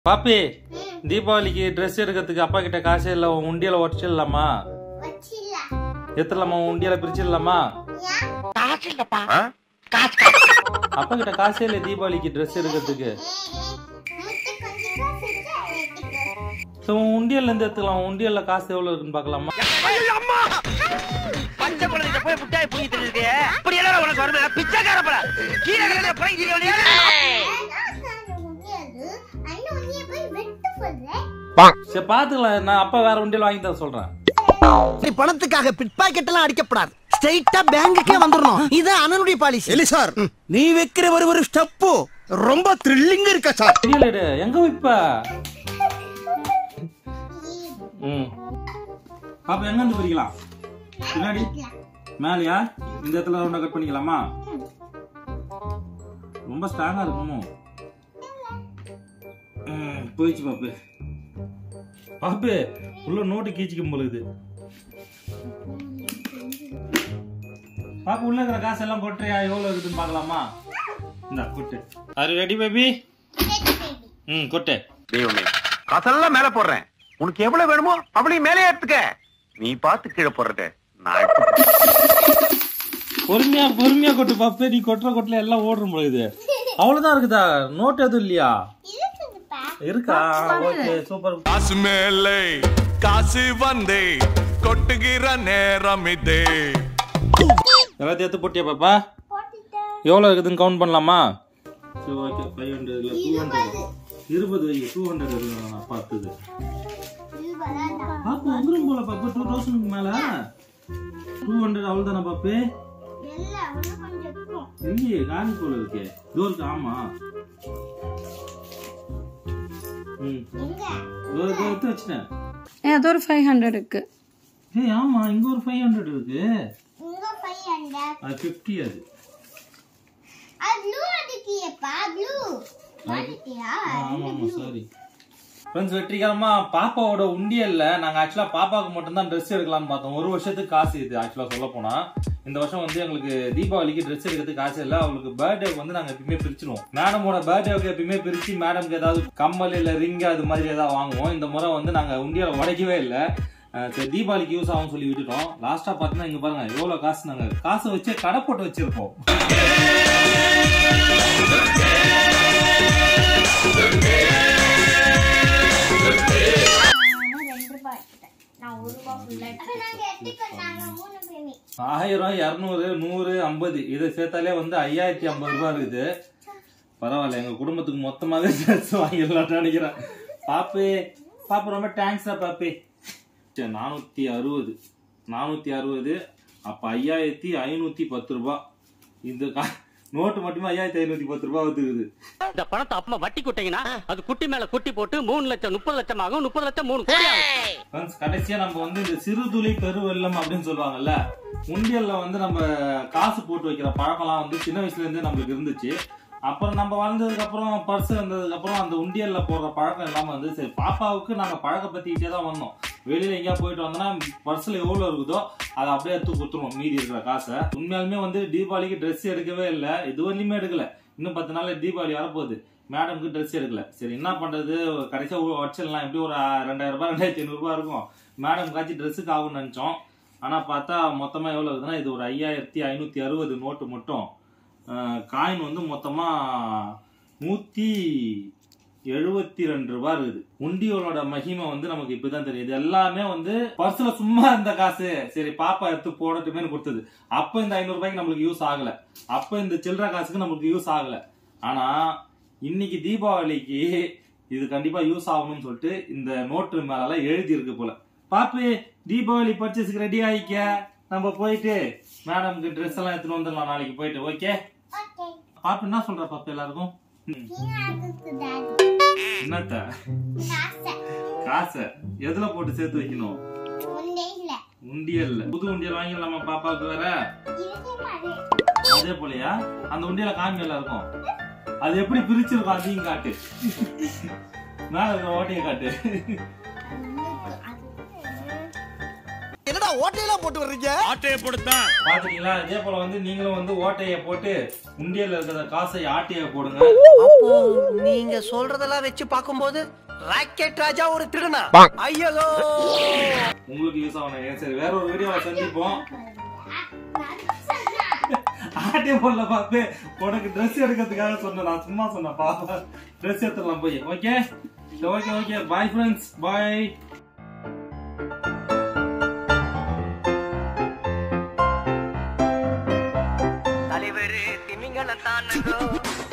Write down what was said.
பாப்பி தீபாவளிக்கு ட்ரெஸ் எடுக்கிறதுக்கு அப்பா கிட்ட காசே இல்ல உன் உண்டியல உடச்சிடலாமா எத்தலாமா உன் உண்டியல பிரிச்சிடலாமா அப்பா கிட்ட காசே இல்ல தீபாவளிக்கு ட்ரெஸ் எடுக்கிறதுக்கு சோ உன் உண்டியல்ல இருந்து எடுத்துக்கலாம் உன் உண்டியல்ல காசு எவ்வளவு இருக்குன்னு பாக்கலாமா பச்சை குழந்தைகிட்ட போய் முட்டாய் புடிங்கிட்டு இருக்கு இப்படி எல்லாம் உனக்கு வருமே பிச்சைக்கார பல கீழே கிடந்த புடங்கிட்டு சரி பாத்துக்கலாம் நான் அப்பா வேற உண்டியல் வாங்கி தர சொல்றேன் நீ பணத்துக்காக பிட் பாக்கெட் எல்லாம் அடிக்கப்படாது ஸ்ட்ரைட்டா பேங்குக்கே வந்துடணும் இது அண்ணனுடைய பாலிசி எலி சார் நீ வைக்கிற ஒரு ஒரு ஸ்டெப்பு ரொம்ப த்ரில்லிங் இருக்கா சார் உண்டியல் எடு எங்க வைப்ப ம் பாப்பா எங்க இருந்து பிரிக்கலாம் பின்னாடி மேலையா இந்த இடத்துல ரவுண்டா கட் பண்ணிக்கலாமா ரொம்ப ஸ்ட்ராங்கா இருக்குமோ ம், போயிடுச்சு பாப்பு பாப்பு உள்ள நோட்டு கீச்சிக்கும் போல இது பாப்பு உள்ள இருக்கிற காசு எல்லாம் கொட்டுறியா எவ்வளவு இருக்குதுன்னு பார்க்கலாமா இந்த கொட்டு அது ரெடி பேபி ம் கொட்டு தெய்வமே காசெல்லாம் மேல போடுறேன் உனக்கு எவ்வளவு வேணுமோ அவளையும் மேலே எடுத்துக்க நீ பார்த்து கீழே போடுறது நான் எடுத்துக்கிறேன். பொறுமையா பொறுமையா கொட்டு பாப்பே நீ கொட்டுற கொட்டுல எல்லாம் ஓடுறோம் போல இது அவ்வளவுதான் இருக்குதா நோட் எதுவும் இல்லையா இருக்கா ஓகே சூப்பர் காசு மேலே காசு வந்தே கொட்டுகிற நேரம் இதே எல்லாத்தையும் எடுத்து போட்டியா பாப்பா எவ்வளவு இருக்குதுன்னு கவுண்ட் பண்ணலாமா சரி ஓகே ஃபைவ் ஹண்ட்ரட் இல்லை டூ ஹண்ட்ரட் இருபது வை டூ ஹண்ட்ரட் இருக்கு நான் பார்த்தது பாப்பு வந்துடும் போல பாப்பு டூ தௌசண்ட்க்கு மேல டூ ஹண்ட்ரட் அவ்வளவுதானே பாப்பு இல்லையே காணி போல இருக்கே இதோ இருக்கு ஆமா ம் இதோ இதோ எடுத்து வச்சிட்டேன் ஏ அது ஒரு ஃபைவ் ஹண்ட்ரட் இருக்கு ஏய் ஆமா இங்க ஒரு ஃபைவ் ஹண்ட்ரட் இருக்கு அது ஃபிஃப்டி அது ஆமா ஆமா சாரி ஃப்ரெண்ட்ஸ் வெற்றிகரமா பாப்பாவோட உண்டியல்ல நாங்க ஆக்சுவலா பாப்பாவுக்கு மட்டும் தான் ட்ரெஸ் எடுக்கலாம்னு பார்த்தோம் ஒரு வருஷத்துக்கு காசு இது ஆக்சுவலா சொல்ல போனா இந்த வருஷம் வந்து எங்களுக்கு தீபாவளிக்கு ட்ரெஸ் எடுக்கிறதுக்கு காசு இல்ல அவளுக்கு பர்த்டேக்கு வந்து நாங்க எப்பயுமே பிரிச்சிருவோம் மேடமோட பர்த்டேக்கு எப்பயுமே பிரிச்சு மேடம்க்கு ஏதாவது கம்மல் இல்ல ரிங் அது மாதிரி ஏதாவது வாங்குவோம் இந்த முறை வந்து நாங்க உண்டியலை உடைக்கவே இல்லை சரி தீபாவளிக்கு யூஸ் ஆகும் சொல்லி விட்டுட்டோம் லாஸ்டா பாத்தீங்கன்னா இங்க பாருங்க எவ்வளவு காசு நாங்க காசை வச்சு கடை போட்டு வச்சிருப்போம் ஆயிரம் இரநூறு நூறு ஐம்பது இதை சேர்த்தாலே வந்து ஐயாயிரத்தி ஐம்பது ரூபாய் இருக்குது பரவாயில்ல எங்க குடும்பத்துக்கு மொத்தமாவே ட்ரெஸ் வாங்கிடலாம்னு நினைக்கிறேன் பாப்பு பாப்பு ரொம்ப தேங்க்ஸா பாப்பு சரி நானூத்தி அறுபது நானூத்தி அறுபது அப்ப ஐயாயிரத்தி ஐநூத்தி பத்து ரூபாய் இந்த கா- நோட்டு மட்டுமே ஐயாயிரத்தி ஐநூத்தி பத்து ரூபாய் வந்துருக்குது இந்த பணத்தை அப்பமா வட்டி குட்டிங்கன்னா அது குட்டி மேல குட்டி போட்டு மூணு லட்சம் முப்பது லட்சம் ஆகும் முப்பது லட்சம் மூணு கோடி ஆகும் Friends, கடைசியா நம்ம வந்து இந்த சிறு துளி பெருவெள்ளம் அப்படின்னு சொல்லுவாங்கல்ல உண்டியல்ல வந்து நம்ம காசு போட்டு வைக்கிற பழக்கம்லாம் வந்து சின்ன வயசுல இருந்தே நம்மளுக்கு இருந்துச்சு அப்புறம் நம்ம வளர்ந்ததுக்கு அப்புறம் பர்ஸ் வந்ததுக்கு அப்புறம் அந்த உண்டியல்ல போடுற பழக்கம் இல்லாம வந்து சரி பாப்பாவுக்கு நாங்க பழக்கப்படுத்திக்கிட்டே தான் வந்தோம் வெளியில எங்கேயா போயிட்டு வந்தோம்னா பர்ஸ்ல எவ்வளவு இருக்குதோ அதை அப்படியே எடுத்து கொடுத்துருவோம் மீதி இருக்கிற காசை உண்மையாலுமே வந்து தீபாவளிக்கு Dress எடுக்கவே இல்லை இது வரையுமே எடுக்கல இன்னும் பத்து நாள்ல தீபாவளி வரப்போகுது மேடம்க்கு ட்ரெஸ் எடுக்கல சரி என்ன பண்றது கடைசியா வச்சிடலாம் எப்படி ஒரு ஆ, ரெண்டாயிரம் ரூபாய் ரெண்டாயிரத்தி ஐநூறு ரூபாய் இருக்கும் மேடம் காய்ச்சி ட்ரெஸ்ஸுக்கு ஆகும்னு நினைச்சோம் ஆனா பார்த்தா மொத்தமா எவ்வளவு இருக்குதுன்னா இது ஒரு ஐயாயிரத்தி ஐநூத்தி அறுபது நோட்டு மட்டும் காயின் வந்து மொத்தமா நூத்தி எழுபத்தி ரெண்டு ரூபாய் இருக்குது உண்டியோலோட மகிமை வந்து நமக்கு இப்படிதான் தெரியும் இது எல்லாமே வந்து பர்ஸ்ல சும்மா இருந்த காசு சரி பாப்பா எடுத்து போடட்டுமே கொடுத்தது அப்ப இந்த ஐநூறு ரூபாய்க்கு நம்மளுக்கு யூஸ் ஆகல அப்ப இந்த சில்லற காசுக்கு நம்மளுக்கு யூஸ் ஆகல ஆனா இன்னைக்கு தீபாவளிக்கு இது கண்டிப்பா யூஸ் ஆகணும்னு சொல்லிட்டு இந்த நோட்டு மேல எழுதி இருக்கு போல பாப்பு தீபாவளி பர்ச்சேஸ்க்கு ரெடி ஆயிக்க நம்ம போயிட்டு மேடம்க்கு ட்ரெஸ் எல்லாம் எடுத்துட்டு வந்துடலாம் நாளைக்கு போயிட்டு ஓகே பாப்பு என்ன சொல்ற பாப்பு எல்லாருக்கும் ம். என்னத்த காசை எதுல போட்டு சேர்த்து வைக்கணும் உண்டியல்ல புது உண்டியல் வாங்கிடலாமா பாப்பாவுக்கு வேற அதே போலயா அந்த உண்டியல காமி எல்லாருக்கும் அது எப்படி பிரிச்சிருக்கும் அதையும் காட்டு மேல இருக்கிற ஓட்டையை காட்டு என்ன எதுக்குடா ஓட்டையெல்லாம் போட்டு வர்றீங்க ஆட்டையை போடுத்தான் பாத்தீங்களா இதே போல வந்து நீங்களும் வந்து ஓட்டைய போட்டு உண்டியல்ல இருக்கிற காசை ஆட்டைய போடுங்க அப்போ நீங்க சொல்றதெல்லாம் வச்சு பாக்கும்போது ராக்கெட் ராஜா ஒரு திருடனா ஐயோ உங்களுக்கு யூஸ் ஆகணும் சரி வேற ஒரு வீடியோவை சந்திப்போம் ஆட்டே போடல பார்த்து உனக்கு ட்ரெஸ் எடுக்கிறதுக்காக சொன்னேன் நான் சும்மா சொன்னேன்ப்பா ட்ரெஸ் எடுத்துடலாம் போய் okay okay okay bye friends bye தலைவர் திமிங்கலத்தானோ